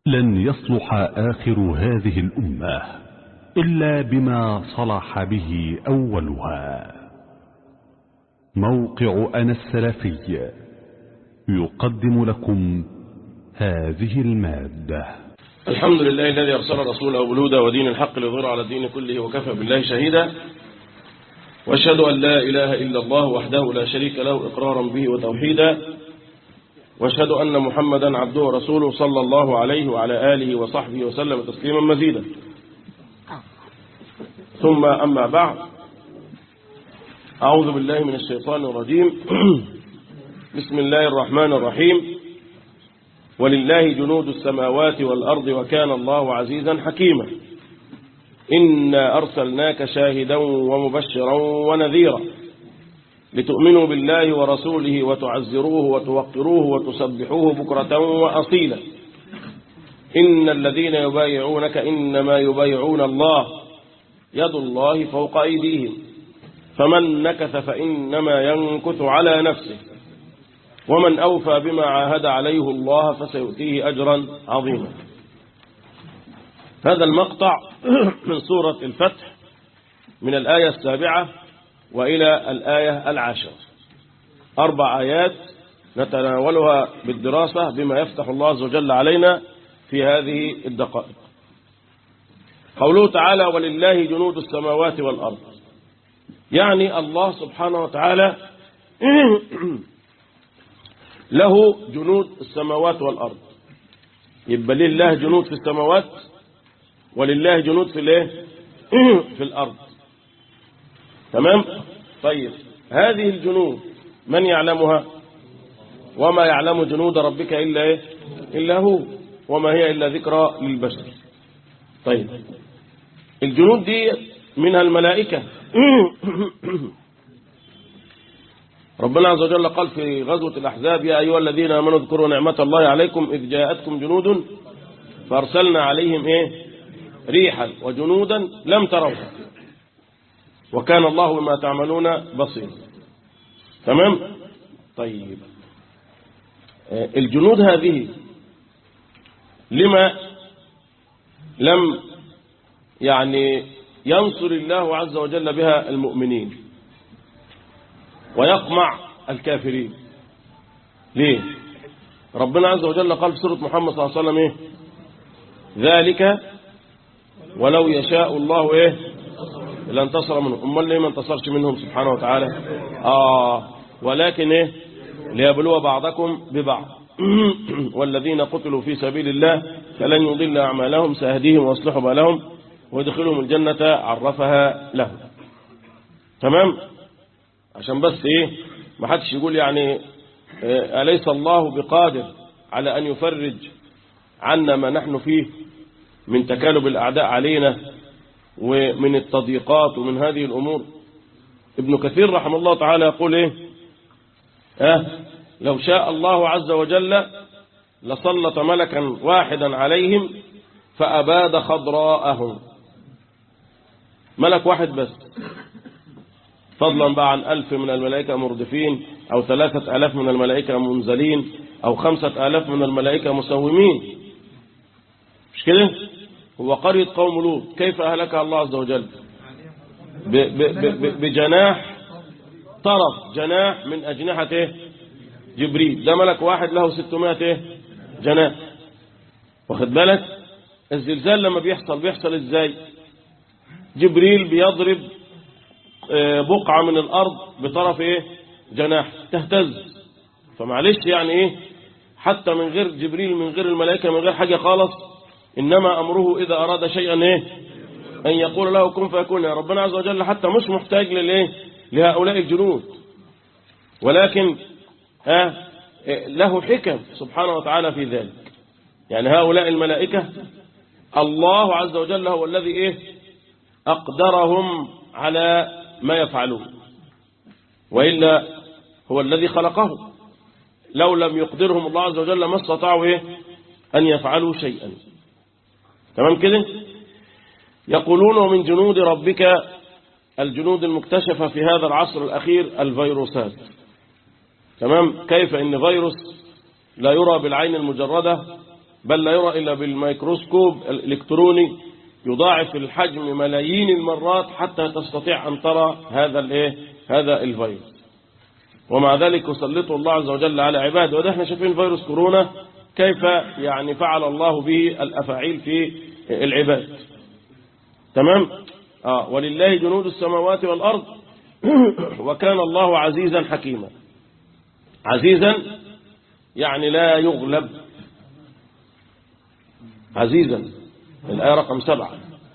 لن يصلح آخر هذه الأمة إلا بما صلح به أولها موقع أنا السلفي يقدم لكم هذه المادة الحمد لله الذي أرسل رسوله بالهدى ودين الحق ليظهر على الدين كله وكفى بالله شهيدا واشهد أن لا إله إلا الله وحده لا شريك له إقرارا به وتوحيدا واشهد أن محمدا عبده ورسوله صلى الله عليه وعلى آله وصحبه وسلم تسليما مزيدا ثم أما بعد أعوذ بالله من الشيطان الرجيم بسم الله الرحمن الرحيم ولله جنود السماوات والأرض وكان الله عزيزا حكيما إنا أرسلناك شاهدا ومبشرا ونذيرا لتؤمنوا بالله ورسوله وتعزروه وتوقروه وتسبحوه بكرة وأصيلا إن الذين يبايعونك إنما يبايعون الله يد الله فوق أيديهم فمن نكث فإنما ينكث على نفسه ومن أوفى بما عاهد عليه الله فسيؤتيه أجرا عظيما هذا المقطع من سورة الفتح من الآية السابعة وإلى الآية العاشرة أربع آيات نتناولها بالدراسة بما يفتح الله عز وجل علينا في هذه الدقائق قوله تعالى ولله جنود السماوات والأرض يعني الله سبحانه وتعالى له جنود السماوات والأرض يبقى لله جنود في السماوات ولله جنود في الايه في الأرض تمام طيب هذه الجنود من يعلمها وما يعلم جنود ربك إلا إيه؟ إلا هو وما هي إلا ذكرى للبشر طيب الجنود دي منها الملائكة ربنا عز وجل قال في غزوة الأحزاب يا أيها الذين آمنوا اذكروا نعمة الله عليكم إذ جاءتكم جنود فأرسلنا عليهم إيه ريحا وجنودا لم تروها وكان الله بما تعملون بصير تمام طيب الجنود هذه لما لم يعني ينصر الله عز وجل بها المؤمنين ويقمع الكافرين ليه ربنا عز وجل قال في سورة محمد صلى الله عليه وسلم ايه ذلك ولو يشاء الله ايه لانتصر منهم امال ليه ما انتصرش منهم سبحانه وتعالى اه ولكن ايه ليبلو بعضكم ببعض والذين قتلوا في سبيل الله فلن يضل اعمالهم سيهديهم واصلح بالهم ويدخلهم الجنة عرفها لهم تمام عشان بس ايه ما حدش يقول يعني إيه أليس الله بقادر على أن يفرج عنا ما نحن فيه من تكالب الأعداء علينا ومن التضييقات ومن هذه الأمور ابن كثير رحمه الله تعالى يقول ايه اه لو شاء الله عز وجل لسلط ملكا واحدا عليهم فأباد خضراءهم ملك واحد بس فضلا بقى عن ألف من الملائكة مردفين أو ثلاثة ألاف من الملائكة منزلين أو خمسة ألاف من الملائكة مسومين مش كده هو قرية قوم لوط كيف أهلكها الله عز وجل ب ب ب بجناح طرف جناح من أجنحة جبريل ده ملك واحد له 600 جناح واخد بالك الزلزال لما بيحصل بيحصل ازاي جبريل بيضرب بقعة من الأرض بطرف ايه جناح تهتز فمعلش يعني ايه حتى من غير جبريل من غير الملائكة من غير حاجة خالص إنما أمره إذا أراد شيئا ايه أن يقول له كن فيكون يا ربنا عز وجل حتى مش محتاج للايه لهؤلاء الجنود ولكن آه له حكم سبحانه وتعالى في ذلك يعني هؤلاء الملائكة الله عز وجل هو الذي ايه أقدرهم على ما يفعلون وإلا هو الذي خلقهم لو لم يقدرهم الله عز وجل ما استطاعوا إيه أن يفعلوا شيئا تمام كده يقولون ومن جنود ربك الجنود المكتشفة في هذا العصر الأخير الفيروسات تمام كيف إن فيروس لا يرى بالعين المجردة بل لا يرى إلا بالميكروسكوب الإلكتروني يضاعف الحجم ملايين المرات حتى تستطيع أن ترى هذا الايه هذا الفيروس ومع ذلك يسلطه الله عز وجل على عباده وده احنا شايفين فيروس كورونا كيف يعني فعل الله به الأفاعيل في العباد تمام آه ولله جنود السماوات والأرض وكان الله عزيزا حكيما عزيزا يعني لا يغلب عزيزا الآية رقم سبعة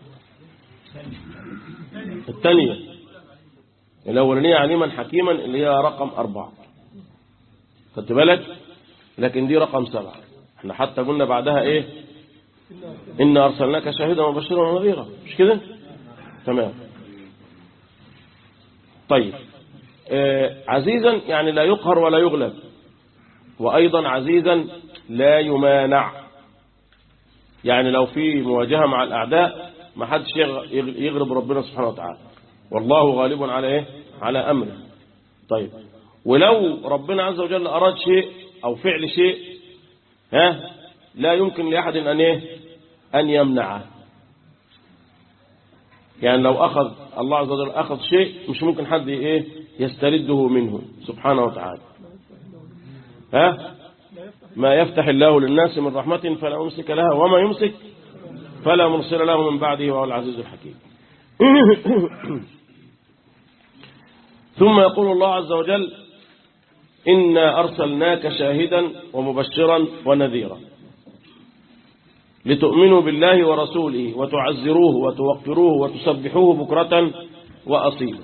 الثانية الأولانية عليما حكيما اللي هي رقم أربعة خدت بالك لكن دي رقم سبعة احنا حتى قلنا بعدها ايه إن أرسلناك شاهدا وبشرا ونذيرا مش كده تمام طيب آه عزيزا يعني لا يقهر ولا يغلب وأيضا عزيزا لا يمانع يعني لو في مواجهة مع الأعداء ما حدش يغلب ربنا سبحانه وتعالى والله غالب على إيه على أمره طيب ولو ربنا عز وجل أراد شيء أو فعل شيء ها لا يمكن لأحد أن إيه أن يمنعه يعني لو أخذ الله عز وجل أخذ شيء مش ممكن حد إيه يسترده منه سبحانه وتعالى ها ما يفتح الله للناس من رحمة فلا يمسك لها وما يمسك فلا مرسل له من بعده وهو العزيز الحكيم ثم يقول الله عز وجل إنا أرسلناك شاهدا ومبشرا ونذيرا لتؤمنوا بالله ورسوله وتعزروه وتوقروه وتسبحوه بكرة وأصيلا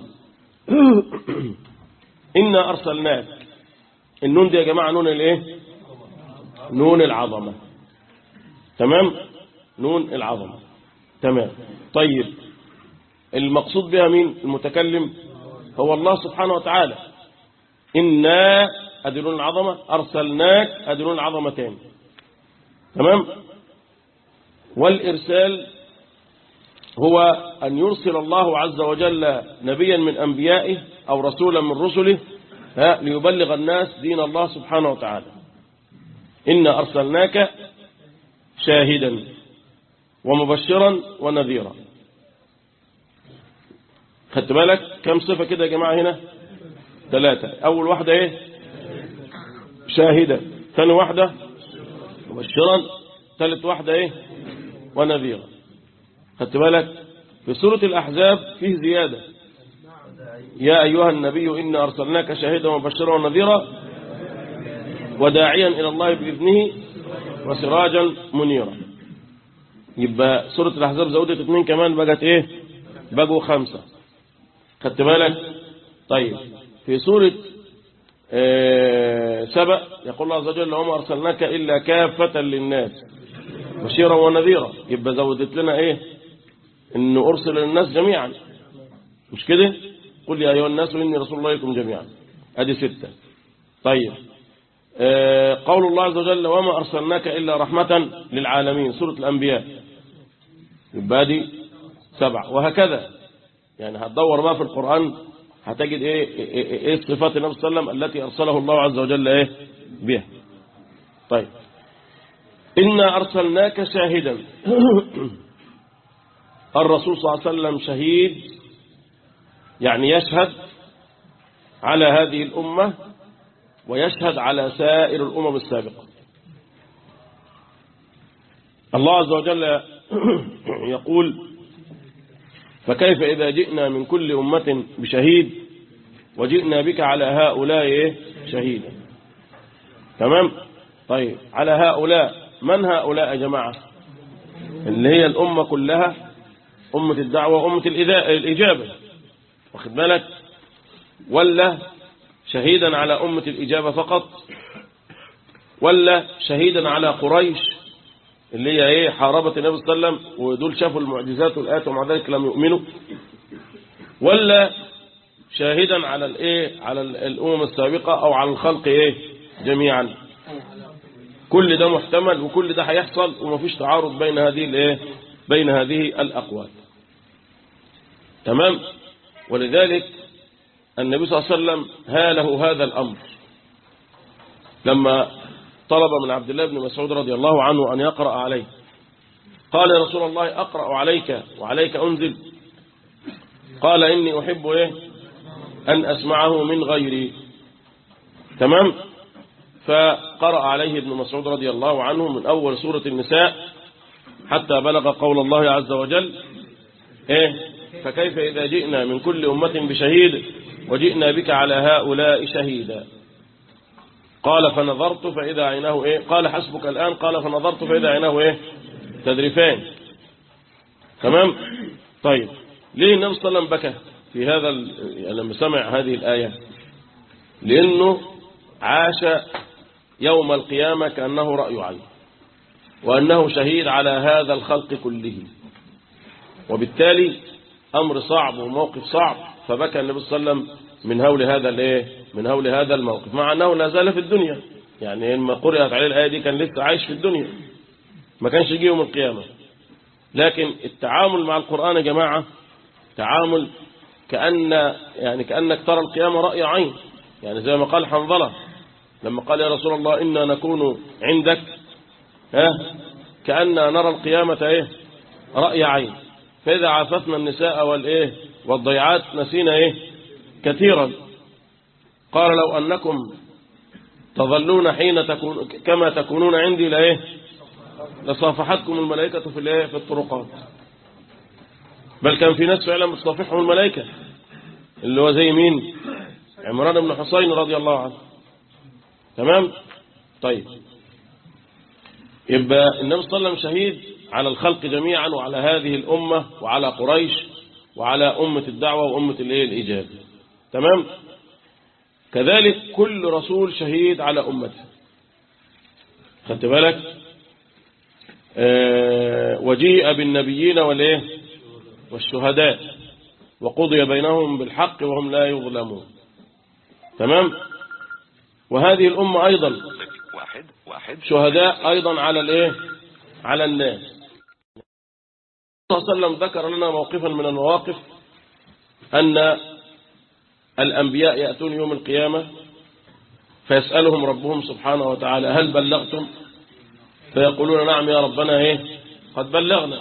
إنا أرسلناك النون دي يا جماعة نون الايه نون العظمة تمام نون العظمة تمام طيب المقصود بها مين المتكلم هو الله سبحانه وتعالى إنا أدلون العظمة أرسلناك أدلون العظمتين تمام والإرسال هو أن يرسل الله عز وجل نبيا من أنبيائه أو رسولا من رسله ليبلغ الناس دين الله سبحانه وتعالى إنا أرسلناك شاهدا ومبشرا ونذيرا خدت بالك كم صفة كده يا جماعة هنا ثلاثة أول واحدة إيه شاهدا ثاني واحدة مبشرا ثالث واحدة إيه ونذيرا خدت بالك في سورة الأحزاب فيه زيادة يا أيها النبي إنا أرسلناك شاهدا ومبشرا ونذيرا وداعيا إلى الله بإذنه وسراجا منيرا يبقى سورة الأحزاب زودت اثنين كمان بقت إيه بقوا خمسة خدت بالك طيب في سورة آه سبأ يقول الله عز وجل وما أرسلناك إلا كافة للناس بشيرا ونذيرا يبقى زودت لنا إيه إنه أرسل للناس جميعا مش كده قل يا أيها الناس إني رسول الله إليكم جميعا أدي ستة طيب آه قول الله عز وجل وما أرسلناك إلا رحمة للعالمين سورة الأنبياء يبقى دي سبع وهكذا يعني هتدور ما في القرآن هتجد ايه ايه, إيه صفات النبي صلى الله عليه وسلم التي ارسله الله عز وجل ايه بها طيب إنا أرسلناك شاهدا الرسول صلى الله عليه وسلم شهيد يعني يشهد على هذه الأمة ويشهد على سائر الأمم السابقة الله عز وجل يقول فكيف إذا جئنا من كل أمة بشهيد وجئنا بك على هؤلاء شهيدا تمام طيب على هؤلاء من هؤلاء يا جماعة اللي هي الأمة كلها أمة الدعوة وأمة الإجابة واخد بالك ولا شهيدا على أمة الإجابة فقط ولا شهيدا على قريش اللي هي ايه حاربت النبي صلى الله عليه وسلم ودول شافوا المعجزات والآيات ومع ذلك لم يؤمنوا ولا شاهدا على الايه على الامم السابقه او على الخلق ايه جميعا كل ده محتمل وكل ده هيحصل ومفيش تعارض بين هذه الايه بين هذه الاقوال تمام ولذلك النبي صلى الله عليه وسلم هاله هذا الامر لما طلب من عبد الله بن مسعود رضي الله عنه أن يقرأ عليه قال يا رسول الله أقرأ عليك وعليك أنزل قال إني أحب إيه أن أسمعه من غيري تمام فقرأ عليه ابن مسعود رضي الله عنه من أول سورة النساء حتى بلغ قول الله عز وجل إيه فكيف إذا جئنا من كل أمة بشهيد وجئنا بك على هؤلاء شهيدا قال فنظرت فإذا عيناه إيه قال حسبك الآن قال فنظرت فإذا عيناه إيه تدريفان تمام طيب ليه النبي صلى الله عليه وسلم بكى في هذا يعني لما سمع هذه الآية لأنه عاش يوم القيامة كأنه رأي عين وأنه شهيد على هذا الخلق كله وبالتالي أمر صعب وموقف صعب فبكى النبي صلى الله عليه وسلم من هول هذا الايه من هول هذا الموقف مع أنه لا زال في الدنيا يعني لما قرأت عليه الآية دي كان لسه عايش في الدنيا ما كانش يجي يوم القيامة لكن التعامل مع القرآن يا جماعة تعامل كأن يعني كأنك ترى القيامة رأي عين يعني زي ما قال حنظلة لما قال يا رسول الله إنا نكون عندك ها كأن نرى القيامة إيه رأي عين فإذا عاففنا النساء والإيه والضيعات نسينا إيه كثيرا قال لو أنكم تظلون حين تكون كما تكونون عندي لإيه لصافحتكم الملائكة في الإيه في الطرقات بل كان في ناس فعلا بتصافحهم الملائكة اللي هو زي مين عمران بن حسين رضي الله عنه تمام طيب يبقى النبي صلى الله عليه وسلم شهيد على الخلق جميعا وعلى هذه الأمة وعلى قريش وعلى أمة الدعوة وأمة الايه الإجابة تمام كذلك كل رسول شهيد على أمته خدت بالك آه وجيء بالنبيين والايه والشهداء وقضي بينهم بالحق وهم لا يظلمون تمام وهذه الأمة أيضا واحد واحد شهداء أيضا على الايه على الناس صلى الله عليه وسلم ذكر لنا موقفا من المواقف أن الأنبياء يأتون يوم القيامة فيسألهم ربهم سبحانه وتعالى هل بلغتم فيقولون نعم يا ربنا ايه قد بلغنا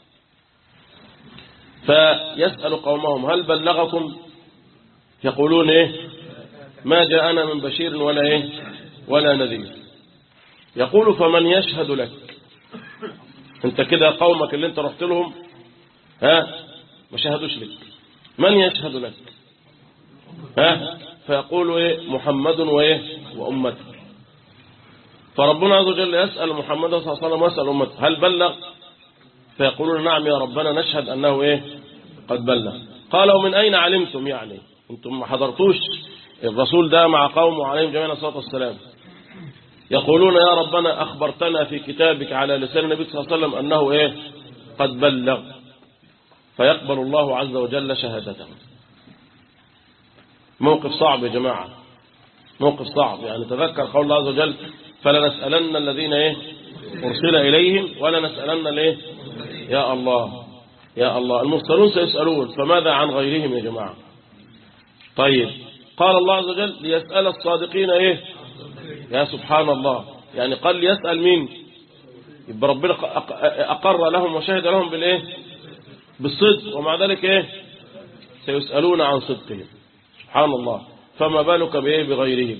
فيسأل قومهم هل بلغكم يقولون ايه ما جاءنا من بشير ولا ايه ولا نذير يقول فمن يشهد لك انت كده قومك اللي انت رحت لهم ها ما شهدوش لك من يشهد لك ها فيقول ايه محمد وايه وامته فربنا عز وجل يسأل محمد صلى الله عليه وسلم ويسأل امته هل بلغ فيقولون نعم يا ربنا نشهد انه ايه قد بلغ قالوا من اين علمتم يعني انتم ما حضرتوش الرسول ده مع قومه عليهم جميعا الصلاه والسلام يقولون يا ربنا أخبرتنا في كتابك على لسان النبي صلى الله عليه وسلم أنه إيه قد بلغ فيقبل الله عز وجل شهادته موقف صعب يا جماعة موقف صعب يعني تذكر قول الله عز وجل فلنسألن الذين إيه أرسل إليهم ولا نسألن الإيه يا الله يا الله المرسلون سيسألون فماذا عن غيرهم يا جماعة طيب قال الله عز وجل ليسأل الصادقين إيه يا سبحان الله يعني قال ليسأل مين يبقى ربنا أقر لهم وشهد لهم بالإيه بالصدق ومع ذلك إيه سيسألون عن صدقهم سبحان الله فما بالك بإيه بغيرهم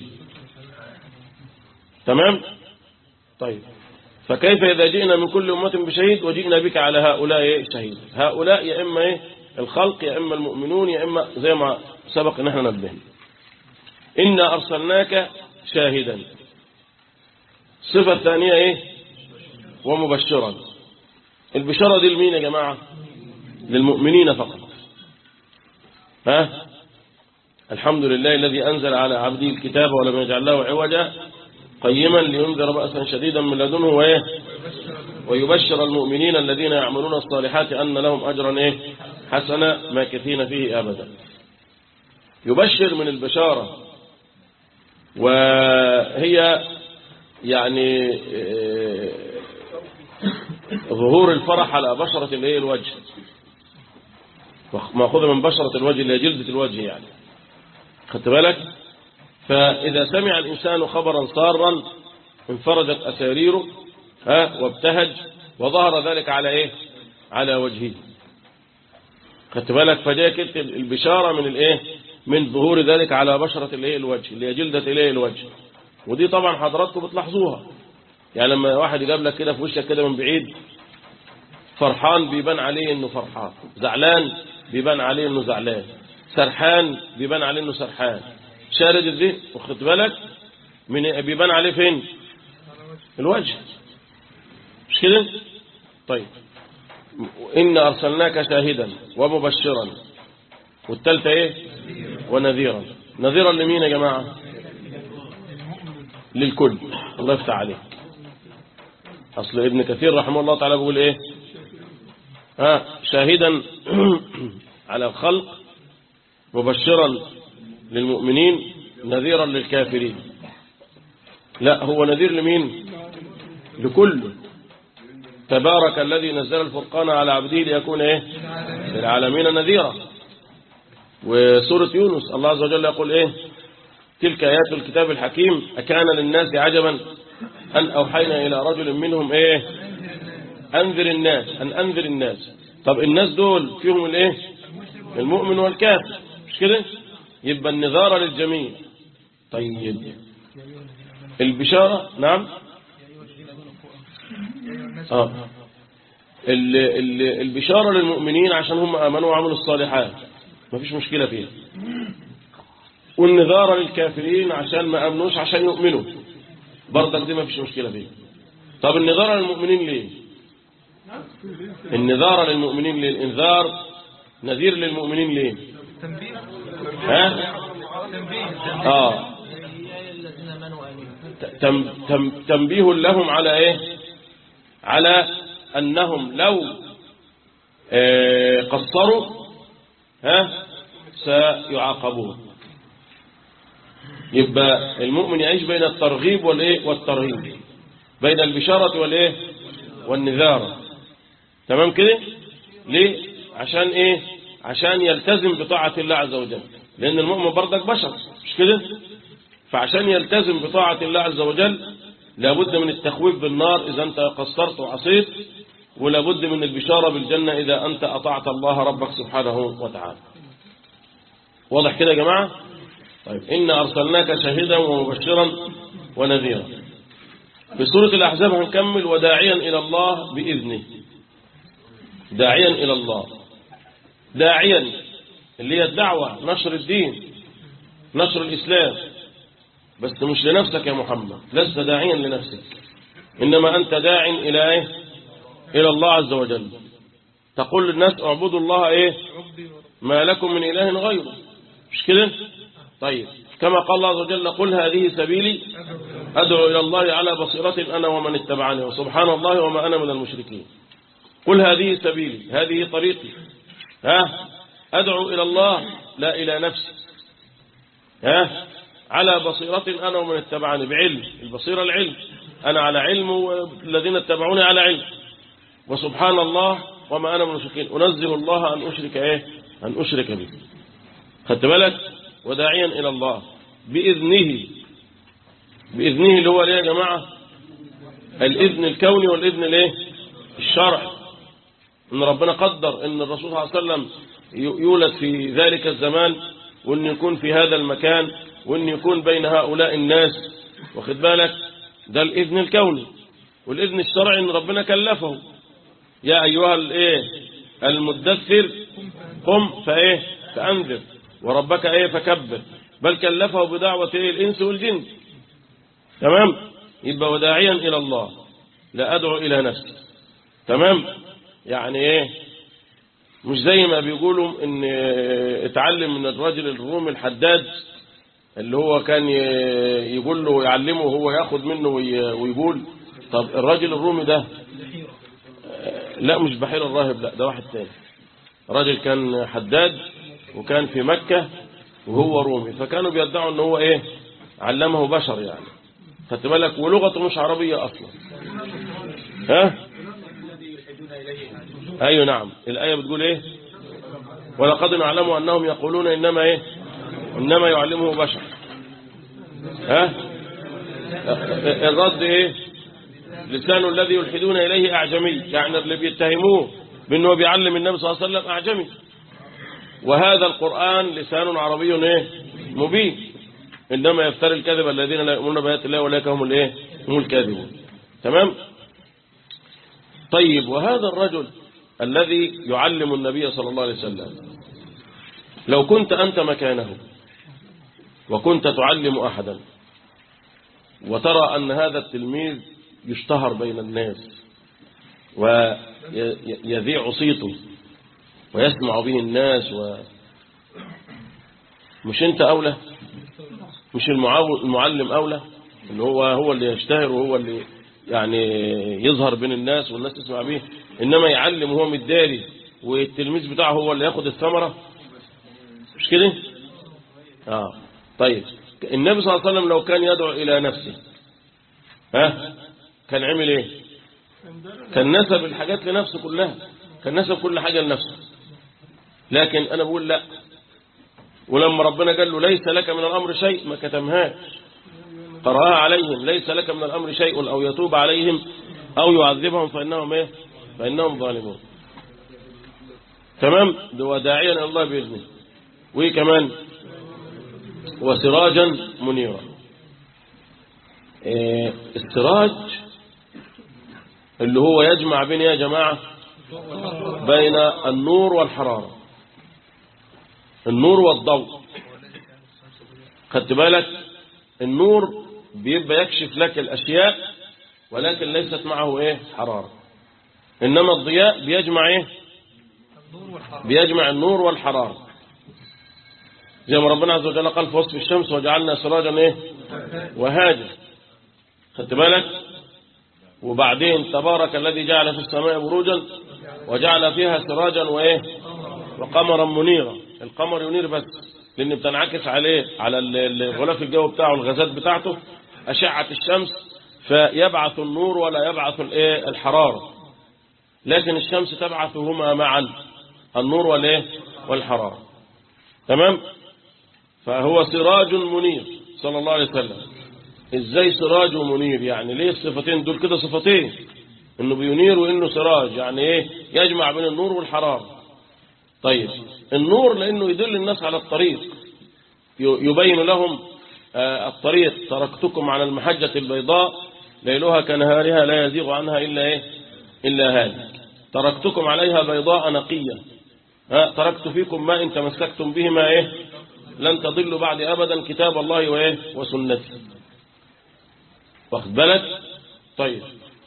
تمام طيب فكيف إذا جئنا من كل أمة بشهيد وجئنا بك على هؤلاء إيه شهيد هؤلاء يا إما إيه الخلق يا إما المؤمنون يا إما زي ما سبق إن احنا نبهنا إنا أرسلناك شاهدا الصفة الثانية إيه ومبشرا البشارة دي لمين يا جماعة للمؤمنين فقط ها الحمد لله الذي أنزل على عبده الكتاب ولم يجعل له عوجا قيما لينذر بأسا شديدا من لدنه وإيه ويبشر المؤمنين الذين يعملون الصالحات أن لهم أجرا إيه حسنا ماكثين فيه أبدا يبشر من البشارة وهي يعني ظهور الفرح على بشرة الايه الوجه ماخوذة من بشرة الوجه اللي هي جلدة الوجه يعني خدت بالك فإذا سمع الإنسان خبرا سارا انفرجت أساريره ها وابتهج وظهر ذلك على ايه على وجهه خدت بالك فدي كانت البشارة من الايه من ظهور ذلك على بشرة الايه الوجه اللي هي جلدة الايه الوجه ودي طبعا حضراتكم بتلاحظوها يعني لما واحد يجاب لك كده في وشك كده من بعيد فرحان بيبان عليه انه فرحان زعلان بيبان عليه انه زعلان سرحان بيبان عليه انه سرحان شارد الذهن واخد بالك من بيبان عليه فين الوجه مش كده طيب إن أرسلناك شاهدا ومبشرا والثالثة إيه ونذيرا نذيرا لمين يا جماعة للكل الله يفتح عليك أصل ابن كثير رحمه الله تعالى بيقول إيه ها شاهدا على الخلق مبشرا للمؤمنين نذيرا للكافرين لا هو نذير لمين لكل تبارك الذي نزل الفرقان على عبده ليكون ايه للعالمين نذيرا وسورة يونس الله عز وجل يقول ايه تلك آيات الكتاب الحكيم أكان للناس عجبا أن أوحينا إلى رجل منهم ايه أنذر الناس أن أنذر الناس طب الناس دول فيهم الايه المؤمن والكافر مش كده يبقى النذارة للجميع طيب البشارة نعم آه. ال ال البشارة للمؤمنين عشان هم آمنوا وعملوا الصالحات ما فيش مشكلة فيها والنذارة للكافرين عشان ما آمنوش عشان يؤمنوا برضك دي ما فيش مشكلة فيها طب النذارة للمؤمنين ليه النذارة للمؤمنين ليه الانذار نذير للمؤمنين ليه ها اه تم تم تنبيه لهم على ايه على أنهم لو قصروا ها سيعاقبون يبقى المؤمن يعيش بين الترغيب والايه والترهيب بين البشارة والايه والنذارة تمام كده ليه عشان ايه عشان يلتزم بطاعة الله عز وجل لأن المؤمن برضك بشر مش كده فعشان يلتزم بطاعة الله عز وجل لابد من التخويف بالنار إذا أنت قصرت وعصيت ولابد من البشارة بالجنة إذا أنت أطعت الله ربك سبحانه وتعالى واضح كده يا جماعة طيب إن أرسلناك شاهدا ومبشرا ونذيرا في سورة الأحزاب هنكمل وداعيا إلى الله بإذنه داعيا إلى الله داعيا اللي هي الدعوة نشر الدين نشر الإسلام بس مش لنفسك يا محمد لست داعيا لنفسك إنما أنت داع إلى إيه إلى الله عز وجل تقول للناس اعبدوا الله إيه ما لكم من إله غيره مش كده طيب كما قال الله عز وجل قل هذه سبيلي أدعو إلى الله على بصيرة أنا ومن اتبعني وسبحان الله وما أنا من المشركين قل هذه سبيلي هذه طريقي ها أدعو إلى الله لا إلى نفسي ها على بصيرة أنا ومن اتبعني بعلم البصيرة العلم أنا على علم والذين اتبعوني على علم وسبحان الله وما أنا من المشركين أنزل الله أن أشرك إيه أن أشرك به خدت بالك وداعيا إلى الله بإذنه بإذنه اللي هو ليه يا جماعة الإذن الكوني والإذن الايه الشرعي إن ربنا قدر إن الرسول صلى الله عليه وسلم يولد في ذلك الزمان وإن يكون في هذا المكان وإن يكون بين هؤلاء الناس واخد بالك ده الإذن الكوني والإذن الشرعي إن ربنا كلفه يا أيها الإيه المدثر قم فإيه فأنذر وربك إيه فكبر بل كلفه بدعوة إيه الإنس والجن تمام يبقى وداعيا إلى الله لا أدعو إلى نفسي تمام يعني إيه مش زي ما بيقولوا ان اتعلم من الراجل الرومي الحداد اللي هو كان يقول له يعلمه وهو ياخد منه ويقول طب الراجل الرومي ده لا مش بحير الراهب لا ده واحد تاني راجل كان حداد وكان في مكة وهو رومي فكانوا بيدعوا ان هو ايه علمه بشر يعني خدت بالك ولغته مش عربية اصلا ها ايوه نعم الايه بتقول ايه ولقد نعلم انهم يقولون انما ايه انما يعلمه بشر ها الرد ايه لسان الذي يلحدون اليه اعجمي يعني اللي بيتهموه بانه بيعلم النبي صلى الله عليه وسلم اعجمي وهذا القرآن لسان عربي ايه مبين انما يفتري الكذب الذين لا يؤمنون بآيات الله اولئك هم الايه هم الكاذبون تمام طيب وهذا الرجل الذي يعلم النبي صلى الله عليه وسلم لو كنت أنت مكانه وكنت تعلم أحدا وترى أن هذا التلميذ يشتهر بين الناس ويذيع صيته ويسمع به الناس و مش أنت أولى مش المعلم أولى اللي هو هو اللي يشتهر وهو اللي يعني يظهر بين الناس والناس تسمع به إنما يعلم وهو متداري والتلميذ بتاعه هو اللي ياخد الثمرة مش كده آه طيب النبي صلى الله عليه وسلم لو كان يدعو إلى نفسه ها كان عمل ايه كان نسب الحاجات لنفسه كلها كان نسب كل حاجة لنفسه لكن أنا بقول لا ولما ربنا قال له ليس لك من الأمر شيء ما كتمهاش قرأها عليهم ليس لك من الأمر شيء أو يتوب عليهم أو يعذبهم فإنهم إيه فإنهم ظالمون تمام وداعيا إلى الله بإذنه وإيه كمان وسراجا منيرا إيه السراج اللي هو يجمع بين يا جماعة بين النور والحرارة النور والضوء خدت بالك النور بيبقى يكشف لك الأشياء ولكن ليست معه ايه حرارة إنما الضياء بيجمع ايه بيجمع النور والحرارة زي ما ربنا عز وجل قال في وصف الشمس وجعلنا سراجا ايه وهاجا خدت بالك وبعدين تبارك الذي جعل في السماء بروجا وجعل فيها سراجا وايه وقمرا منيرا القمر ينير بس لان بتنعكس عليه على الغلاف الجو بتاعه الغازات بتاعته أشعة الشمس فيبعث النور ولا يبعث الايه الحرارة لكن الشمس تبعثهما معا النور والايه والحرارة تمام فهو سراج منير صلى الله عليه وسلم ازاي سراج ومنير يعني ليه الصفتين دول كده صفتين انه بينير وانه سراج يعني ايه يجمع بين النور والحرارة طيب النور لانه يدل الناس على الطريق يبين لهم الطريق تركتكم على المحجة البيضاء ليلها كنهارها لا يزيغ عنها إلا إيه إلا هذا تركتكم عليها بيضاء نقية ها تركت فيكم ما إن تمسكتم بهما إيه لن تضلوا بعد أبدا كتاب الله وإيه وسنته واخد بالك طيب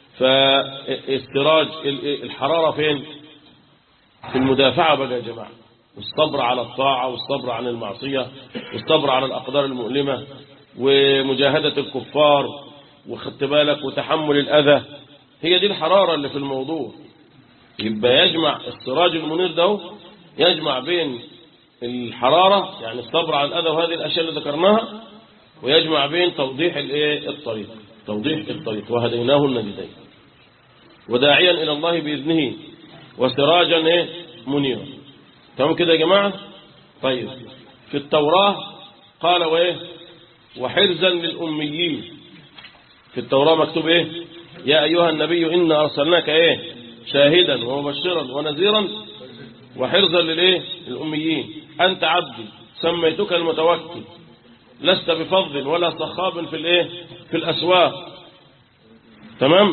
فاستراج الحرارة فين في المدافعة بقى يا جماعة والصبر على الطاعة والصبر عن المعصية والصبر على الأقدار المؤلمة ومجاهدة الكفار وخدت بالك وتحمل الأذى هي دي الحرارة اللي في الموضوع يبقى يجمع السراج المنير ده يجمع بين الحرارة يعني الصبر على الأذى وهذه الأشياء اللي ذكرناها ويجمع بين توضيح الايه الطريق توضيح الطريق وهديناه النجدين وداعيا إلى الله بإذنه وسراجا ايه منيرا تمام كده يا جماعة طيب في التوراة قال وايه وحرزا للأميين في التوراة مكتوب ايه يا أيها النبي إنا أرسلناك ايه شاهدا ومبشرا ونذيرا وحرزا للايه الأميين أنت عبدي سميتك المتوكل لست بفظ ولا صخاب في الايه في الأسواق تمام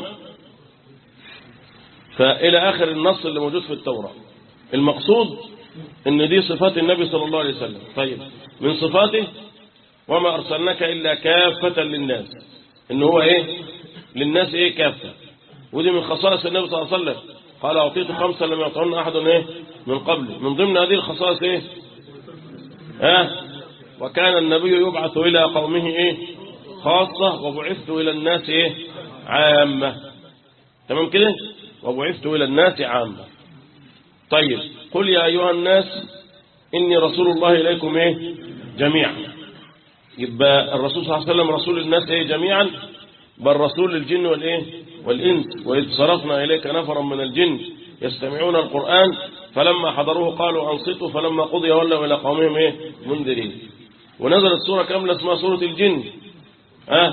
فإلى آخر النص اللي موجود في التوراة المقصود ان دي صفات النبي صلى الله عليه وسلم طيب من صفاته وما أرسلناك إلا كافة للناس ان هو ايه للناس ايه كافة ودي من خصائص النبي صلى الله عليه وسلم قال أعطيت خمسة لم يعطون أحد ايه من قبل من ضمن هذه الخصائص ايه ها وكان النبي يبعث إلى قومه ايه خاصة وبعثت إلى الناس ايه عامة تمام كده وبعثت إلى الناس عامة طيب قل يا أيها الناس إني رسول الله إليكم إيه جميعا يبقى الرسول صلى الله عليه وسلم رسول الناس إيه جميعا بل رسول الجن والإيه والإنس وإذ صرفنا إليك نفرا من الجن يستمعون القرآن فلما حضروه قالوا أنصتوا فلما قضي ولوا إلى قومهم إيه منذرين ونزلت سورة كاملة اسمها سورة الجن ها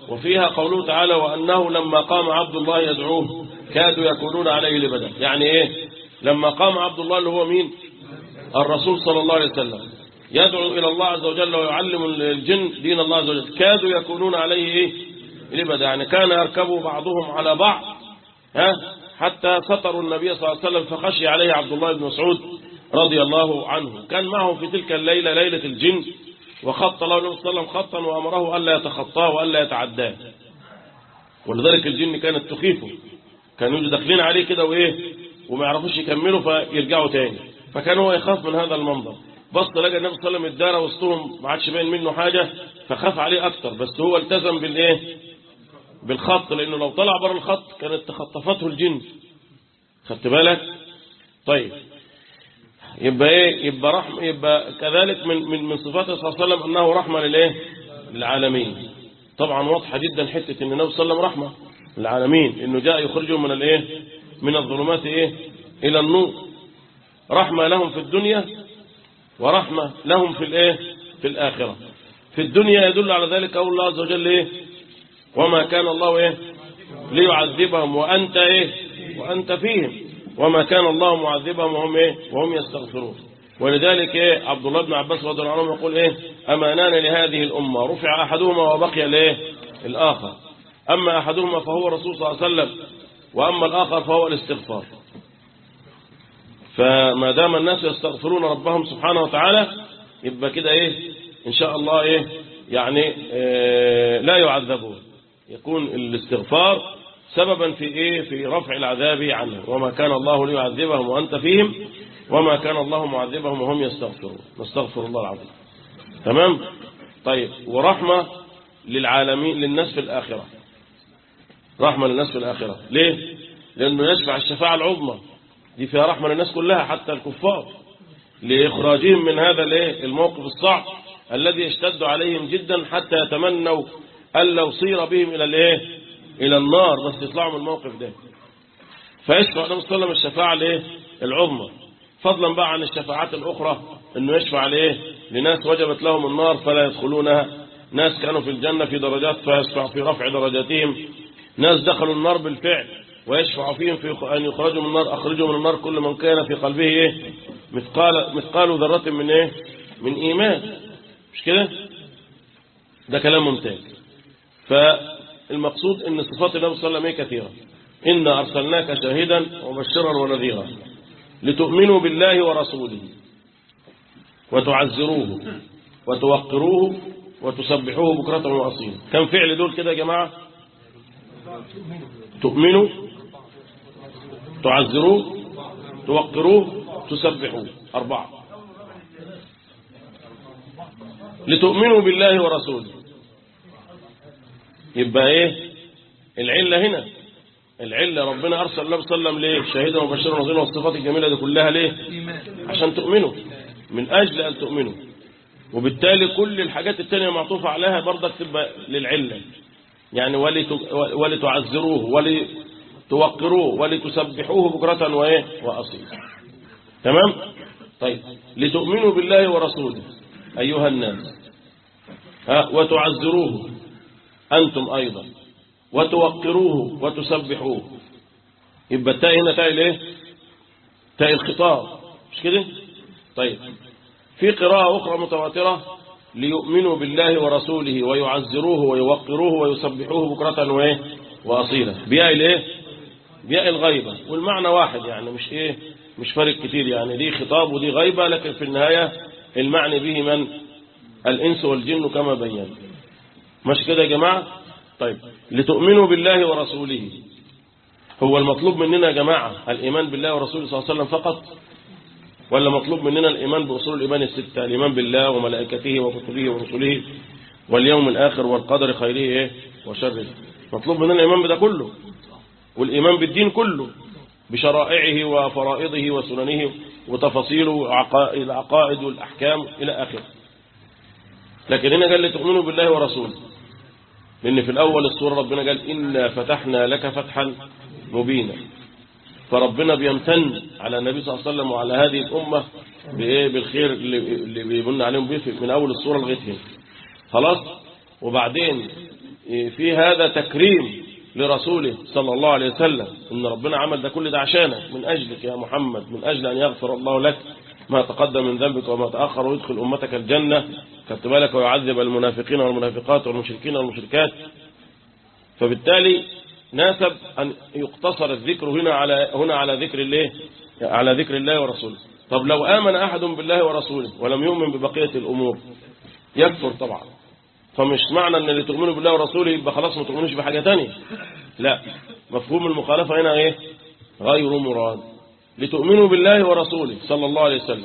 وفيها قوله تعالى وأنه لما قام عبد الله يدعوه كادوا يكونون عليه لبدا يعني إيه لما قام عبد الله اللي هو مين الرسول صلى الله عليه وسلم يدعو إلى الله عز وجل ويعلم الجن دين الله عز وجل كادوا يكونون عليه إيه لبدا يعني كان يركب بعضهم على بعض ها حتى سطروا النبي صلى الله عليه وسلم فخشي عليه عبد الله بن مسعود رضي الله عنه كان معه في تلك الليلة ليلة الجن وخط له النبي صلى الله عليه وسلم خطا وأمره ألا يتخطاه وألا يتعداه ولذلك الجن كانت تخيفه كانوا يجوا داخلين عليه كده وإيه وما يعرفوش يكملوا فيرجعوا تاني فكان هو يخاف من هذا المنظر بص لقى النبي صلى الله عليه وسلم اتدارى وسطهم ما عادش باين منه حاجة فخاف عليه أكتر بس هو التزم بالإيه بالخط لأنه لو طلع بره الخط كانت تخطفته الجن خدت بالك طيب يبقى ايه يبقى رحمة يبقى كذلك من من من صفاته صلى الله عليه وسلم انه رحمه للايه للعالمين طبعا واضحه جدا حته ان النبي صلى الله عليه وسلم رحمه للعالمين انه جاء يخرجهم من الايه من الظلمات ايه الى النور رحمه لهم في الدنيا ورحمه لهم في الايه في الاخره في الدنيا يدل على ذلك قول الله عز وجل ايه وما كان الله ايه ليعذبهم وانت ايه وانت فيهم وما كان الله معذبهم وهم ايه وهم يستغفرون ولذلك ايه عبد الله بن عباس رضي الله عنه يقول ايه امانان لهذه الامه رفع احدهما وبقي الايه الاخر اما احدهما فهو الرسول صلى الله عليه وسلم واما الاخر فهو الاستغفار فما دام الناس يستغفرون ربهم سبحانه وتعالى يبقى كده ايه ان شاء الله ايه يعني إيه لا يعذبون يكون الاستغفار سببا في ايه في رفع العذاب عنه وما كان الله ليعذبهم وانت فيهم وما كان الله معذبهم وهم يستغفرون نستغفر الله العظيم تمام طيب ورحمة للعالمين للناس في الآخرة رحمة للناس في الآخرة ليه لأنه يشفع الشفاعة العظمى دي فيها رحمة للناس كلها حتى الكفار لإخراجهم من هذا الايه الموقف الصعب الذي يشتد عليهم جدا حتى يتمنوا أن لو صير بهم إلى الايه إلى النار بس يطلعوا من الموقف ده فيشفع النبي صلى الله عليه وسلم الشفاعة الايه العظمى فضلا بقى عن الشفاعات الأخرى أنه يشفع عليه لناس وجبت لهم النار فلا يدخلونها ناس كانوا في الجنة في درجات فيشفع في رفع درجاتهم ناس دخلوا النار بالفعل ويشفع فيهم في أن يخرجوا من النار أخرجوا من النار كل من كان في قلبه إيه مثقال, مثقال ذرة من إيه من إيمان مش كده ده كلام ممتاز فالمقصود أن صفات النبي صلى الله عليه وسلم كثيرة إنا أرسلناك شاهدا ومبشرا ونذيرا لتؤمنوا بالله ورسوله وتعزروه وتوقروه وتسبحوه بكرة وأصيلا كم فعل دول كده يا جماعة تؤمنوا تعزروه توقروه تسبحوه أربعة لتؤمنوا بالله ورسوله يبقى ايه العلة هنا العلة ربنا أرسل النبي صلى الله عليه وسلم ليه شهيدا وبشرا ونذيرا والصفات الجميلة دي كلها ليه عشان تؤمنوا من أجل أن تؤمنوا وبالتالي كل الحاجات التانية معطوفة عليها برضك تبقى للعلة يعني ولتعزروه ولتوقروه ولتسبحوه بكرة وإيه وأصيلا تمام طيب لتؤمنوا بالله ورسوله أيها الناس ها وتعزروه أنتم أيضا وتوقروه وتسبحوه يبقى التاء هنا تاء الايه تاء الخطاب مش كده طيب في قراءة أخرى متواترة ليؤمنوا بالله ورسوله ويعزروه ويوقروه ويسبحوه بكرة وإيه وأصيلا بياء الايه بياء الغيبة والمعنى واحد يعني مش ايه مش فارق كتير يعني دي خطاب ودي غيبة لكن في النهاية المعني به من الإنس والجن كما بينا مش كده يا جماعة طيب لتؤمنوا بالله ورسوله هو المطلوب مننا يا جماعة الإيمان بالله ورسوله صلى الله عليه وسلم فقط ولا مطلوب مننا الإيمان بأصول الإيمان الستة الإيمان بالله وملائكته وكتبه ورسله واليوم الآخر والقدر خيره إيه وشره مطلوب مننا الإيمان بده كله والإيمان بالدين كله بشرائعه وفرائضه وسننه وتفاصيله العقائد والأحكام إلى آخره لكن هنا قال لتؤمنوا بالله ورسوله لأن في الأول السورة ربنا قال إنا فتحنا لك فتحا مبينا فربنا بيمتن على النبي صلى الله عليه وسلم وعلى هذه الأمة بإيه بالخير اللي بيمن عليهم به من أول السورة لغاية هنا خلاص وبعدين في هذا تكريم لرسوله صلى الله عليه وسلم إن ربنا عمل ده كل ده عشانك من أجلك يا محمد من أجل أن يغفر الله لك ما تقدم من ذنبك وما تأخر ويدخل أمتك الجنة خدت بالك ويعذب المنافقين والمنافقات والمشركين والمشركات فبالتالي ناسب أن يقتصر الذكر هنا على هنا على ذكر الله على ذكر الله ورسوله طب لو آمن أحد بالله ورسوله ولم يؤمن ببقية الأمور يكفر طبعا فمش معنى ان اللي تؤمنوا بالله ورسوله يبقى خلاص ما تؤمنوش بحاجة تانية لا مفهوم المخالفة هنا ايه غير مراد لتؤمنوا بالله ورسوله صلى الله عليه وسلم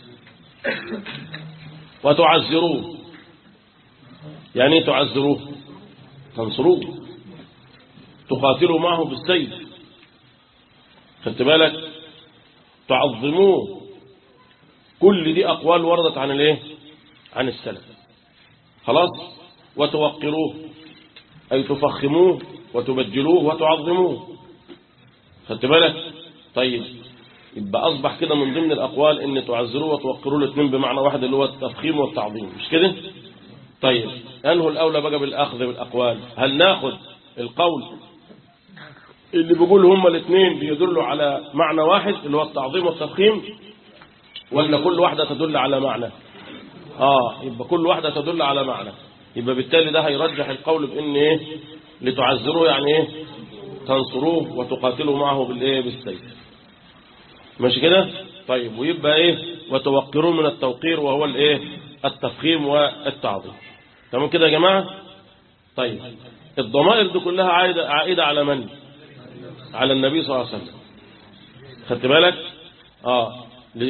وتعزروه يعني ايه تعزروه تنصروه تقاتلوا معه بالسيف خدت بالك تعظموه كل دي أقوال وردت عن الايه عن السلف خلاص وتوقروه أي تفخموه وتبجلوه وتعظموه خدت بالك طيب يبقى أصبح كده من ضمن الأقوال إن تعزروه وتوقروه الاثنين بمعنى واحد اللي هو التفخيم والتعظيم مش كده طيب أنه الأولى بقى بالأخذ بالأقوال هل ناخذ القول اللي بيقول هما الاثنين بيدلوا على معنى واحد اللي هو التعظيم والتفخيم ولا كل واحدة تدل على معنى اه يبقى كل واحدة تدل على معنى يبقى بالتالي ده هيرجح القول بان ايه لتعزروه يعني ايه تنصروه وتقاتلوا معه بالايه بالسيف ماشي كده طيب ويبقى ايه وتوقروه من التوقير وهو الايه التفخيم والتعظيم تمام كده يا جماعة طيب الضمائر دي كلها عائدة, عائدة على من على النبي صلى الله عليه وسلم خدت بالك اه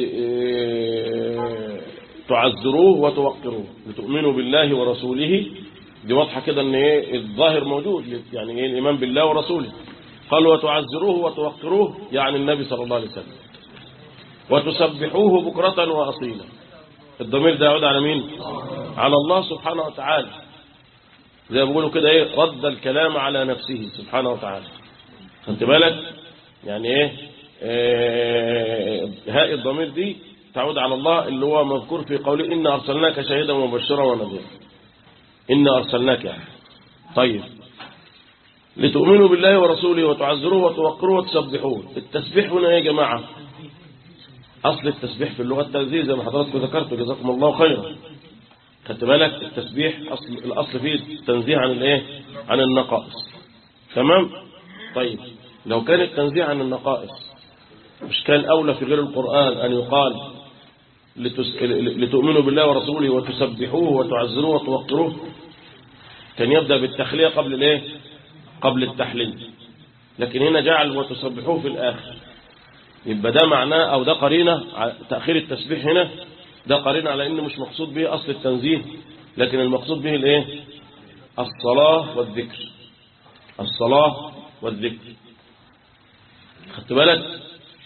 تعزروه وتوقروه لتؤمنوا بالله ورسوله دي واضحة كده ان ايه الظاهر موجود يعني ايه الايمان بالله ورسوله قال وتعزروه وتوقروه يعني النبي صلى الله عليه وسلم وتسبحوه بكرة وأصيلا الضمير ده يعود على مين على الله سبحانه وتعالى زي ما بيقولوا كده ايه رد الكلام على نفسه سبحانه وتعالى خدت بالك يعني ايه, إيه هاء الضمير دي تعود على الله اللي هو مذكور في قوله إن أرسلناك شهيدا ومبشرا ونذيرا إن أرسلناك يعني طيب لتؤمنوا بالله ورسوله وتعزروه وتوقروه وتسبحوه التسبيح هنا يا جماعة أصل التسبيح في اللغة التنزيه زي ما حضراتكم ذكرتوا جزاكم الله خيرا خدت بالك التسبيح أصل الأصل فيه التنزيه عن الايه عن النقائص تمام طيب لو كان التنزيه عن النقائص مش كان أولى في غير القرآن أن يقال لتس... لتؤمنوا بالله ورسوله وتسبحوه وتعزروه وتوقروه كان يبدأ بالتخلية قبل الايه قبل التحليل لكن هنا جعل وتسبحوه في الآخر يبقى ده معناه أو ده قرينة تأخير التسبيح هنا ده قرينة على إنه مش مقصود به أصل التنزيه لكن المقصود به الايه الصلاة والذكر الصلاة والذكر خدت بالك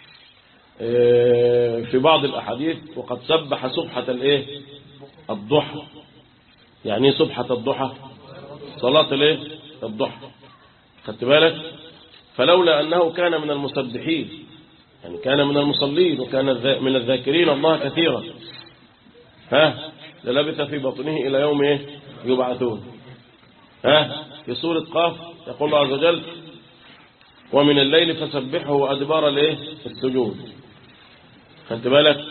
في بعض الأحاديث وقد سبح سبحة الايه الضحى يعني ايه سبحة الضحى صلاة الايه الضحى خدت بالك فلولا أنه كان من المسبحين يعني كان من المصلين وكان من الذاكرين الله كثيرا ها للبث في بطنه إلى يوم ايه يبعثون ها في سورة قاف يقول الله عز وجل ومن الليل فسبحه وأدبار الايه السجود خدت بالك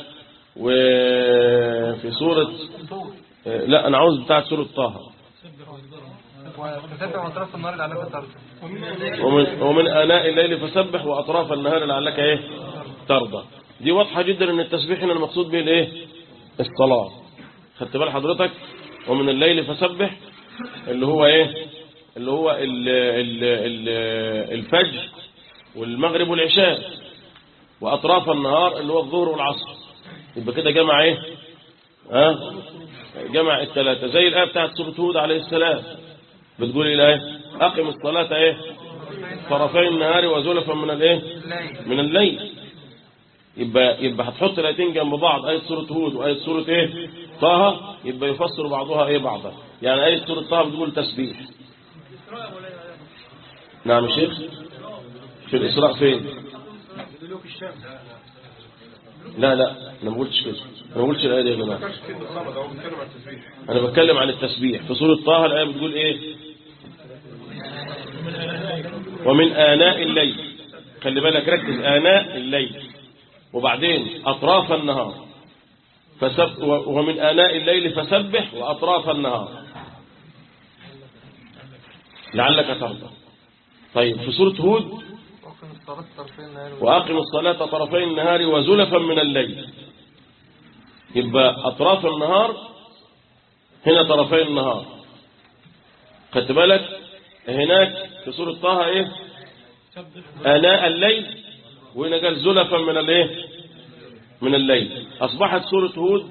وفي سورة لا أنا عاوز بتاعت سورة طه وتسبح وأطراف النار لعلك ترضى ومن, ومن آناء الليل فسبح وأطراف النهار لعلك إيه ترضى دي واضحة جدا أن التسبيح هنا المقصود به الإيه الصلاة خدت بال حضرتك ومن الليل فسبح اللي هو إيه اللي هو ال ال ال الفجر والمغرب والعشاء وأطراف النهار اللي هو الظهر والعصر يبقى كده جمع إيه ها جمع الثلاثة زي الآية بتاعت سورة هود عليه السلام بتقول إيه الآية أقم الصلاة إيه طرفي النهار وزلفا من الإيه من الليل يبقى يبقى هتحط الايتين جنب بعض آية سورة هود وآية سورة إيه طه يبقى يفسر بعضها إيه بعضها يعني آية سورة طه بتقول تسبيح نعم يا شيخ في الإسراء فين لا لا انا ما قلتش كده انا ما قلتش الايه دي يا جماعه انا بتكلم عن التسبيح في سوره طه الايه بتقول ايه ومن آناء الليل خلي بالك ركز آناء الليل وبعدين أطراف النهار فسب ومن آناء الليل فسبح وأطراف النهار لعلك ترضى طيب في سورة هود وأقم الصلاة طرفي النهار وزلفا من الليل يبقى أطراف النهار هنا طرفي النهار خدت بالك هناك في سورة طه ايه آناء الليل وهنا قال زلفا من الايه من الليل أصبحت سورة هود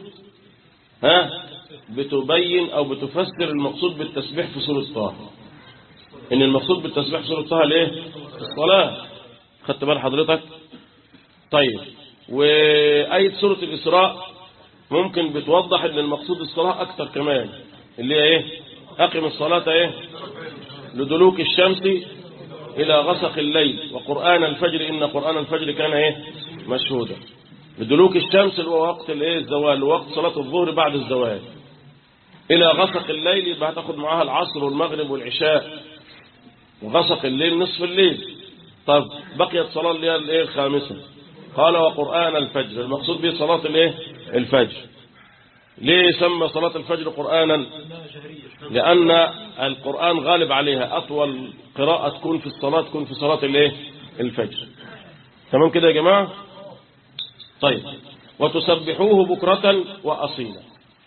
ها بتبين أو بتفسر المقصود بالتسبيح في سورة طه إن المقصود بالتسبيح في سورة طه الايه الصلاة خدت بال حضرتك طيب وآية سورة الإسراء ممكن بتوضح ان المقصود الصلاة اكتر كمان اللي هي ايه اقم الصلاة ايه لدلوك الشمس الى غسق الليل وقرآن الفجر ان قرآن الفجر كان ايه مشهودا لدلوك الشمس اللي هو وقت الايه الزوال وقت صلاة الظهر بعد الزوال الى غسق الليل يبقى هتاخد معاها العصر والمغرب والعشاء وغسق الليل نصف الليل طب بقيت صلاة اللي هي الايه الخامسة قال وقرآن الفجر المقصود به صلاة الايه الفجر ليه سمى صلاة الفجر قرآنا لأن القرآن غالب عليها أطول قراءة تكون في الصلاة تكون في صلاة الايه الفجر تمام كده يا جماعة طيب وتسبحوه بكرة وأصيلا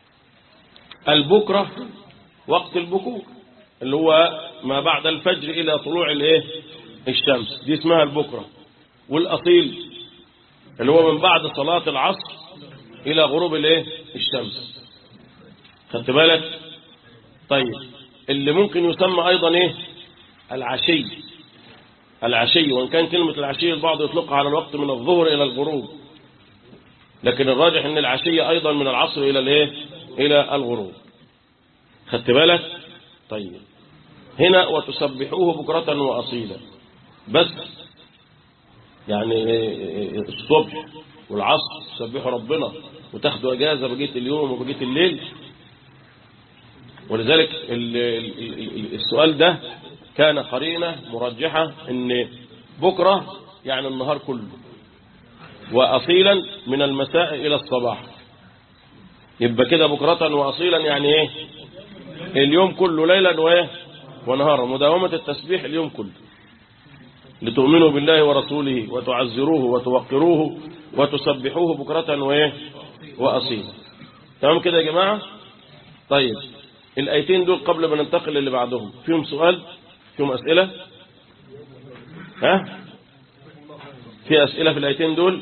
البكرة وقت البكور اللي هو ما بعد الفجر إلى طلوع الايه الشمس دي اسمها البكرة والأصيل اللي هو من بعد صلاة العصر إلى غروب الايه الشمس خدت بالك طيب اللي ممكن يسمى أيضا إيه العشي العشي وإن كان كلمة العشي البعض يطلقها على الوقت من الظهر إلى الغروب لكن الراجح أن العشي أيضا من العصر إلى الايه إلى الغروب خدت بالك طيب هنا وتسبحوه بكرة وأصيلا بس يعني الصبح والعصر تسبحوا ربنا وتاخدوا اجازه بقيه اليوم وبقيه الليل ولذلك السؤال ده كان قرينه مرجحه ان بكره يعني النهار كله واصيلا من المساء الى الصباح يبقى كده بكره واصيلا يعني ايه اليوم كله ليلا وايه ونهارا مداومه التسبيح اليوم كله لتؤمنوا بالله ورسوله وتعزروه وتوقروه وتسبحوه بكرة وإيه وأصيلا تمام كده يا جماعة طيب الآيتين دول قبل ما ننتقل اللي بعدهم فيهم سؤال فيهم أسئلة ها في أسئلة في الآيتين دول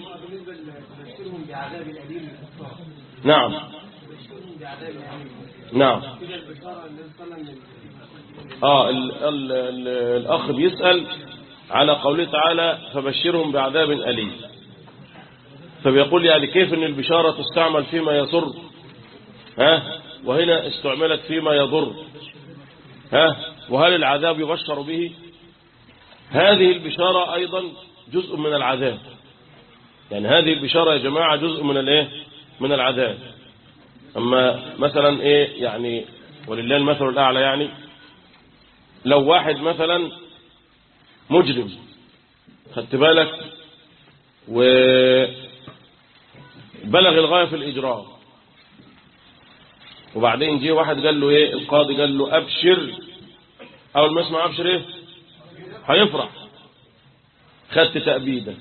نعم نعم اه ال ال ال الأخ بيسأل على قوله تعالى فبشرهم بعذاب أليم فبيقول يعني كيف ان البشارة تستعمل فيما يضر ها وهنا استعملت فيما يضر ها وهل العذاب يبشر به هذه البشارة أيضا جزء من العذاب يعني هذه البشارة يا جماعة جزء من الايه من العذاب أما مثلا ايه يعني ولله المثل الأعلى يعني لو واحد مثلا مجرم خدت بالك وبلغ الغاية في الإجرام وبعدين جه واحد قال له ايه القاضي قال له أبشر أول ما يسمع أبشر ايه هيفرح خدت تأبيدا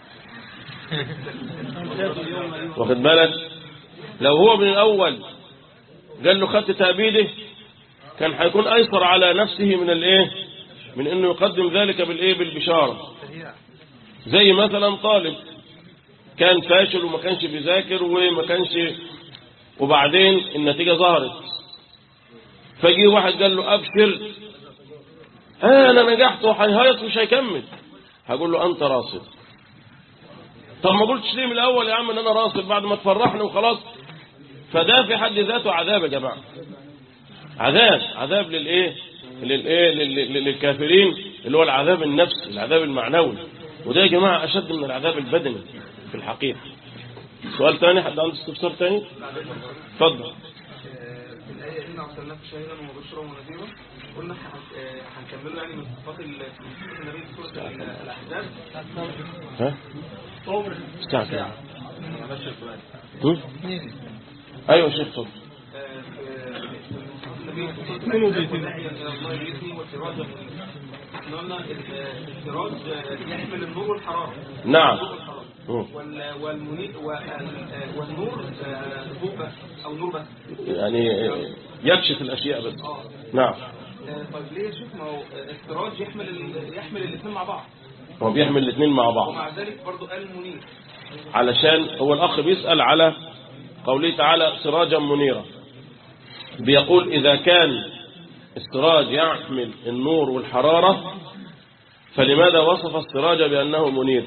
واخد بالك لو هو من الأول قال له خدت تأبيده كان هيكون أيسر على نفسه من الايه من انه يقدم ذلك بالايه بالبشارة زي مثلا طالب كان فاشل وما كانش بيذاكر وما كانش وبعدين النتيجة ظهرت فجي واحد قال له ابشر آه انا نجحت وهيهيص مش هيكمل هقول له انت راصد طب ما قلتش ليه من الاول يا عم ان انا راصد بعد ما تفرحني وخلاص فده في حد ذاته عذاب يا جماعه عذاب عذاب للايه للايه للكافرين اللي هو العذاب النفسي العذاب المعنوي وده يا جماعه اشد من العذاب البدني في الحقيقه سؤال ثاني حد عنده استفسار ثاني اتفضل في الآية آية إنا أرسلناك شاهدا ومبشرا ونذيرا قلنا هن- آه، هنكمله يعني من صفات ال- صفات النبي في سورة ال- الأحزاب ها الساعة كام هم؟ ايوه شيخ اتفضل آه، آه، النبي في سورة الأحزاب وداعيا إلى الله بإذنه وسراجا منيرا احنا قلنا ال- السراج آه، يحمل النور والحرارة نعم النور والحرارة. هم. وال- والمنير وال- آه، والنور آه، ضوء بس أو نور بس يعني يكشف الاشياء بس نعم آه، طيب ليه يا شيخ ما هو آه، السراج يحمل ال- يحمل الاثنين مع بعض هو بيحمل الاثنين مع بعض ومع ذلك برضو قال منير علشان هو الأخ بيسأل على قوله تعالى سراجا منيرا بيقول إذا كان السراج يحمل النور والحرارة فلماذا وصف السراج بأنه منير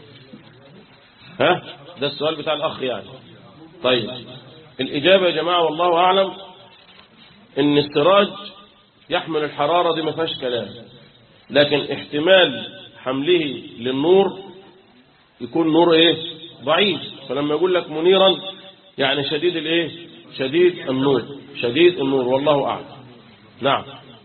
ها ده السؤال بتاع الأخ يعني طيب الإجابة يا جماعة والله أعلم إن السراج يحمل الحرارة دي ما فيهاش كلام لكن احتمال حمله للنور يكون نور ايه ضعيف فلما يقول لك منيرا يعني شديد الايه شديد النور شديد النور والله اعلم نعم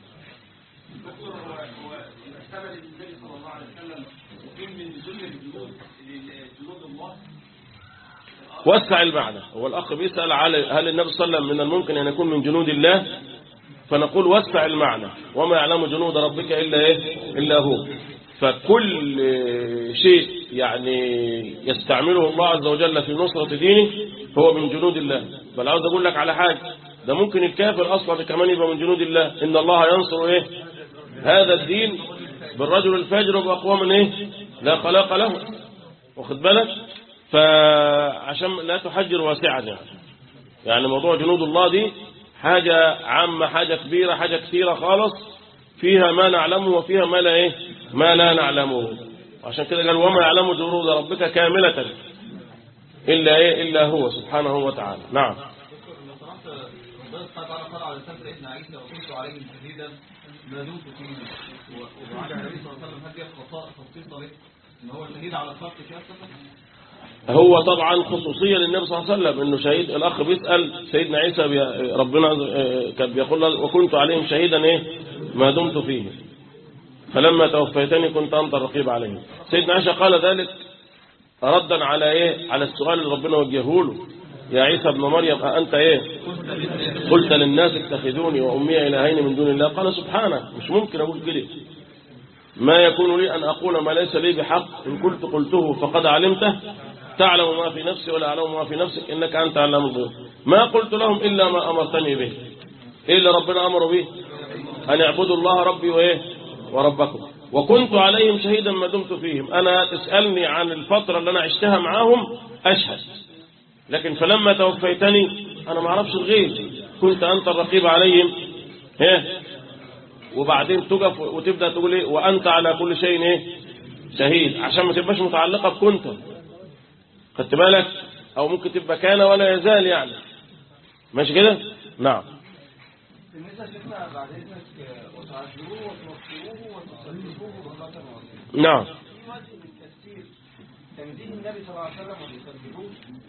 وسع المعنى هو الأخ بيسأل على هل النبي صلى الله عليه وسلم من الممكن أن يكون من جنود الله فنقول وسع المعنى وما يعلم جنود ربك إلا إيه إلا هو فكل شيء يعني يستعمله الله عز وجل في نصرة دينه هو من جنود الله بل عاوز أقول لك على حاجة ده ممكن الكافر أصلا كمان يبقى من جنود الله إن الله ينصر إيه هذا الدين بالرجل الفاجر وبأقوام إيه لا خلاق له واخد بالك فعشان لا تحجر واسعا يعني يعني موضوع جنود الله دي حاجة عامة حاجة كبيرة حاجة كثيرة خالص فيها ما نعلمه وفيها ما لا إيه ما لا نعلمه عشان كده قال وما يعلم جنود ربك كاملة إلا إيه إلا هو سبحانه وتعالى نعم لو سمحت ربنا سبحانه وتعالى قال على لسان سيدنا عيسى وكنت عليهم شهيدا ما دمت فيه و- وعلى النبي صلى الله عليه وسلم هل دي خصائص خصيصه به ان هو الشهيد على الخلق كافه هو طبعا خصوصية للنبي صلى الله عليه وسلم انه شهيد الاخ بيسأل سيدنا عيسى بي ربنا آه، كان بيقول له وكنت عليهم شهيدا ايه ما دمت فيه فلما توفيتني كنت انت الرقيب عليهم سيدنا عيسى قال ذلك ردا على ايه على السؤال اللي ربنا وجهه له يا عيسى ابن مريم أنت ايه قلت للناس اتخذوني وامي الهين من دون الله قال سبحانك مش ممكن اقول كده ما يكون لي أن أقول ما ليس لي بحق إن قلت قلته فقد علمته تعلم ما في نفسي ولا أعلم ما في نفسك إنك أنت علام الغيوب ما قلت لهم إلا ما أمرتني به إيه اللي ربنا أمر به أن اعبدوا الله ربي وإيه وربكم وكنت عليهم شهيدا ما دمت فيهم أنا تسألني عن الفترة اللي أنا عشتها معاهم أشهد لكن فلما توفيتني أنا ما أعرفش الغيب كنت أنت الرقيب عليهم إيه وبعدين تقف وتبدأ تقول ايه وأنت على كل شيء ايه شهيد عشان ما تبقاش متعلقة بكنت خدت بالك أو ممكن تبقى كان ولا يزال يعني ماشي كده نعم بالنسبة شيخنا بعد إذنك آه، وتعذروه وتوفروه وتصدقوه بخاطر وعظيم نعم في وجه من التفسير تنزيه النبي صلى الله عليه وسلم وتصدقوه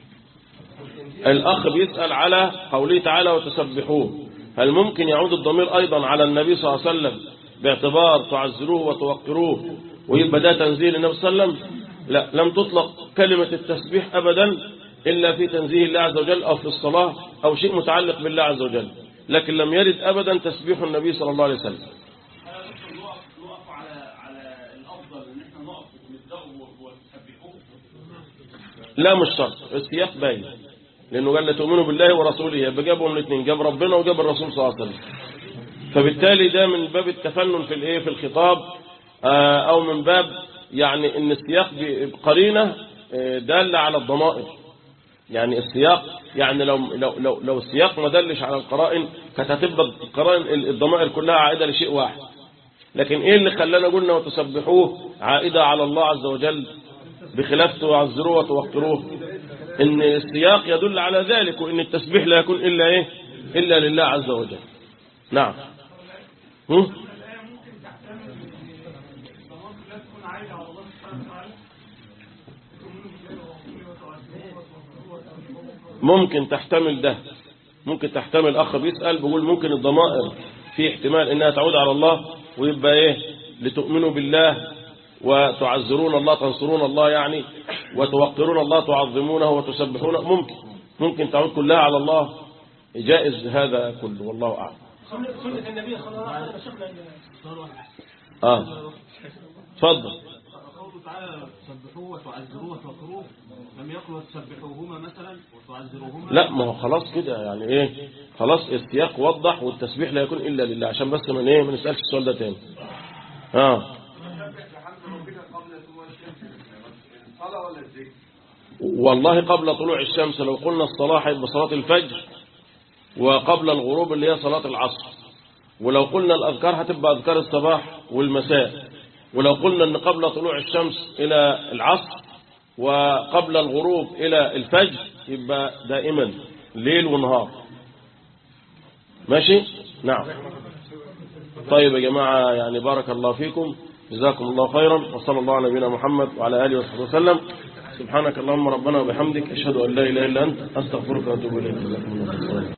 والتنزيه الأخ بيسأل على قوله تعالى وتسبحوه هل ممكن يعود الضمير أيضا على النبي صلى الله عليه وسلم باعتبار تعزروه وتوقروه ويبقى ده تنزيل النبي صلى الله عليه وسلم لا لم تطلق كلمة التسبيح أبدا إلا في تنزيه الله عز وجل أو في الصلاة أو شيء متعلق بالله عز وجل لكن لم يرد أبدا تسبيح النبي صلى الله عليه وسلم نقف على على الافضل ان احنا نقف ونبداوا ونسبحوه لا مش شرط السياق باين لأنه قال لا تؤمنوا بالله ورسوله يبقى جابهم الاثنين جاب ربنا وجاب الرسول صلى الله عليه وسلم فبالتالي ده من باب التفنن في الايه في الخطاب آه، او من باب يعني ان السياق بقرينه آه، داله على الضمائر يعني السياق يعني لو لو لو, لو السياق ما دلش على القرائن كانت هتبقى القرائن الضمائر كلها عائده لشيء واحد لكن ايه اللي خلانا قلنا وتسبحوه عائده على الله عز وجل بخلاف تعزروه وتوقروه ان السياق يدل على ذلك وان التسبيح لا يكون الا ايه الا لله عز وجل نعم هم؟ ممكن تحتمل ده ممكن تحتمل أخ بيسأل بيقول ممكن الضمائر في احتمال إنها تعود على الله ويبقى إيه لتؤمنوا بالله وتعزرون الله تنصرون الله يعني وتوقرون الله تعظمونه وتسبحونه ممكن ممكن تعود كلها على الله جائز هذا كله والله أعلم سنة النبي صلى الله عليه وسلم شيخنا آه تفضل قوله تعالى سبحوه وتعزروه وتوقروه لم يقل وتسبحوهما مثلا وتعزروهما لا ما هو خلاص كده يعني ايه خلاص السياق وضح والتسبيح لا يكون الا لله عشان بس من ايه ما نسالش السؤال ده تاني اه والله قبل طلوع الشمس لو قلنا الصلاة هيبقى صلاة الفجر وقبل الغروب اللي هي صلاة العصر ولو قلنا الأذكار هتبقى أذكار الصباح والمساء ولو قلنا أن قبل طلوع الشمس إلى العصر وقبل الغروب إلى الفجر يبقى دائما ليل ونهار ماشي نعم طيب يا جماعة يعني بارك الله فيكم جزاكم الله خيرا وصلى الله على نبينا محمد وعلى آله وصحبه وسلم سبحانك اللهم ربنا وبحمدك أشهد أن لا إله إلا أنت أستغفرك وأتوب إليك جزاكم الله خيرا